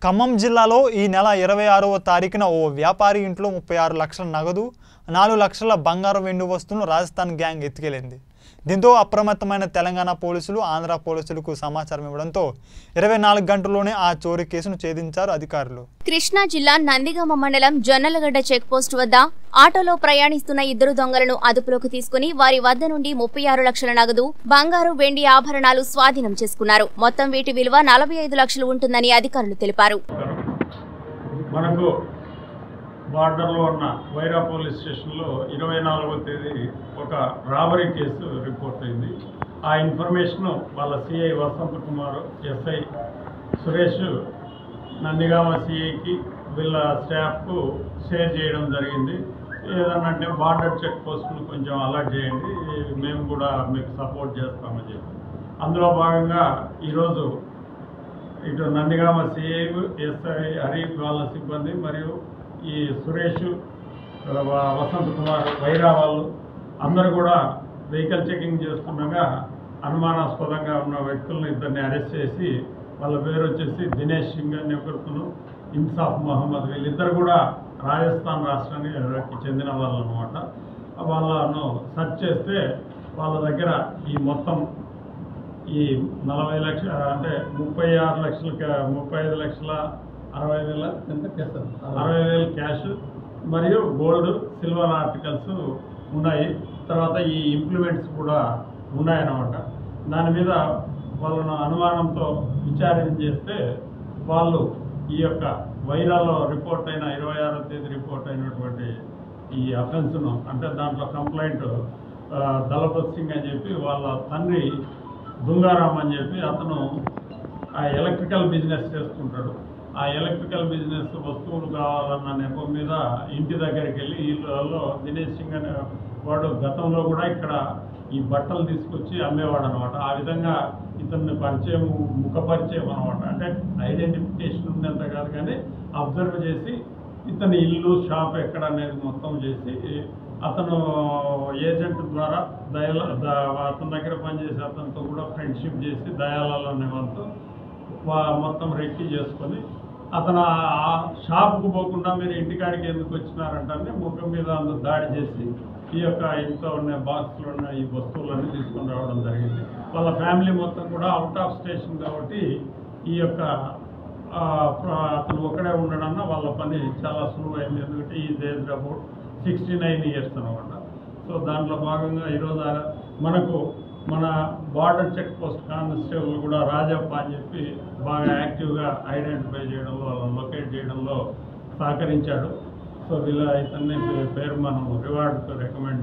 ఖమ్మం జిల్లాలో ఈ నెల ఇరవై ఆరవ తారీఖున ఓ వ్యాపారి ఇంట్లో ముప్పై ఆరు లక్షల నగదు నాలుగు లక్షల బంగారు వెండి వస్తువులను రాజస్థాన్ గ్యాంగ్ ఎత్తుకెళ్లింది దీంతో అప్రమత్తమైన తెలంగాణ పోలీసులు ఆంధ్ర పోలీసులకు సమాచారం ఇవ్వడంతో ఇరవై నాలుగు గంటల్లోనే ఆ చోరీ కేసును ఛేదించారు అధికారులు కృష్ణా జిల్లా నందిగామ మండలం జొన్నలగడ్డ చెక్పోస్ట్ వద్ద ఆటోలో ప్రయాణిస్తున్న ఇద్దరు దొంగలను అదుపులోకి తీసుకుని వారి వద్ద నుండి ముప్పై ఆరు లక్షల నగదు బంగారు వెండి ఆభరణాలు స్వాధీనం చేసుకున్నారు మొత్తం వీటి విలువ నలభై ఐదు లక్షలు ఉంటుందని అధికారులు తెలిపారు మనకు బార్డర్లో ఉన్న వైరా పోలీస్ స్టేషన్లో ఇరవై నాలుగో తేదీ ఒక రాబరీ కేసు రిపోర్ట్ అయింది ఆ ఇన్ఫర్మేషన్ వాళ్ళ సిఐ వసంత్ కుమార్ ఎస్ఐ సురేష్ నందిగామ సిఐకి వీళ్ళ స్టాఫ్కు షేర్ చేయడం జరిగింది ఏదన్నంటే బార్డర్ చెక్ పోస్టులు కొంచెం అలర్ట్ చేయండి మేము కూడా మీకు సపోర్ట్ చేస్తామని చెప్పి అందులో భాగంగా ఈరోజు ఇటు నందిగామ సిఐ ఎస్ఐ హరీఫ్ వాళ్ళ సిబ్బంది మరియు ఈ సురేష్ ఆ, వ- వసంత్ కుమార్ వైరా వాళ్ళు అందరూ కూడా వెహికల్ చెకింగ్ చేస్తుండగా అనుమానాస్పదంగా ఉన్న వ్యక్తులను ఇద్దరిని అరెస్ట్ చేసి వాళ్ళ పేరు వచ్చేసి దినేష్ సింగ్ అని ఒకరుతును ఇన్సాఫ్ మహమ్మద్ వీళ్ళిద్దరు కూడా రాజస్థాన్ రాష్ట్రానికి చెందిన వాళ్ళు అనమాట వాళ్ళను సెర్చ్ చేస్తే వాళ్ళ దగ్గర ఈ మొత్తం ఈ నలభై లక్షల అంటే ముప్పై ఆరు లక్షల ముప్పై ఐదు లక్షల అరవై వేల ఎంత క్యాష్ అరవై వేల క్యాష్ మరియు గోల్డ్ సిల్వర్ ఆర్టికల్స్ ఉన్నాయి తర్వాత ఈ ఇంప్లిమెంట్స్ కూడా ఉన్నాయన్నమాట దాని మీద వాళ్ళను అనుమానంతో విచారణ చేస్తే వాళ్ళు ఈ యొక్క వైరాలో రిపోర్ట్ అయిన ఇరవై ఆరో తేదీ రిపోర్ట్ అయినటువంటి ఈ అఫెన్స్ను అంటే దాంట్లో కంప్లైంట్ దళపత్ సింగ్ అని చెప్పి వాళ్ళ తండ్రి దుంగారాం అని చెప్పి అతను ఆ ఎలక్ట్రికల్ బిజినెస్ చేస్తుంటాడు ఆ ఎలక్ట్రికల్ బిజినెస్ వస్తువులు కావాలన్న నెపం మీద ఇంటి దగ్గరికి వెళ్ళి వీళ్ళలో దినేష్ సింగ్ అనే వాడు గతంలో కూడా ఇక్కడ ఈ బట్టలు తీసుకొచ్చి అమ్మేవాడు అనమాట ఆ విధంగా ఇతన్ని పరిచయం ముఖ పరిచయం అనమాట అంటే ఐడెంటిఫికేషన్ ఉందంత కాదు కానీ అబ్జర్వ్ చేసి ఇతని ఇల్లు షాప్ ఎక్కడ అనేది మొత్తం చేసి అతను ఏజెంట్ ద్వారా దయాల ద- అతని దగ్గర పనిచేసే అతనితో కూడా ఫ్రెండ్షిప్ చేసి దయాలాల్ అనే వాళ్ళతో వా- మొత్తం రెక్కి చేసుకొని అతను ఆ- ఆ షాప్కు పోకుండా మీరు ఇంటికాడికి ఎందుకు వచ్చినారంటే ముఖం మీద అందరూ దాడి చేసి ఈ యొక్క ఇంట్లో ఉన్న బాక్స్లో ఉన్న ఈ వస్తువులన్నీ తీసుకొని రావడం జరిగింది వాళ్ళ ఫ్యామిలీ మొత్తం కూడా అవుట్ ఆఫ్ స్టేషన్ కాబట్టి ఈ యొక్క ఆ, ప్ర- అతను ఒక్కడే ఉండడన్న వాళ్ళ పని చాలా సులువైంది ఎందుకంటే ఈ age about sixty nine years అనమాట సో దాంట్లో భాగంగా ఈరోజు ఆ- మనకు మన బార్డర్ చెక్ పోస్ట్ కానిస్టేబుల్ కూడా రాజప్ప అని చెప్పి బాగా యాక్టివ్గా ఐడెంటిఫై చేయడంలో వాళ్ళని లొకేట్ చేయడంలో సహకరించాడు సో వీళ్ళ ఇతన్ని పేరు మనం రివార్డ్తో రికమెండ్